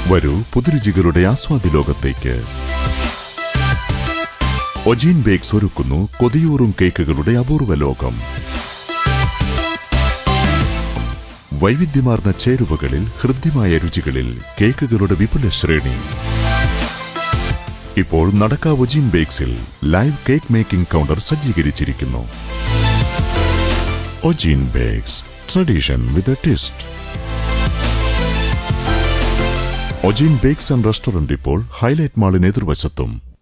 വരൂ പുതുരുചികളുടെ ആസ്വാദി ലോകത്തേക്ക് ഒജീൻ ബേക്സ് ഒരുക്കുന്നു കൊതിയൂറും കേക്കുകളുടെ അപൂർവ ലോകം വൈവിധ്യമാർന്ന ചേരുവകളിൽ ഹൃദ്യമായ രുചികളിൽ കേക്കുകളുടെ വിപുല ശ്രേണി ഇപ്പോൾ നടക്കാവ് ഒജീൻ ബേക്സിൽ ലൈവ് കേക്ക് മേക്കിംഗ് കൗണ്ടർ സജ്ജീകരിച്ചിരിക്കുന്നു Ojeen bakes tradition with a twist Ojeen bakes and restaurant ഇപ്പോൾ ഹൈലൈറ്റ് മാളിന് എതിർവശത്തും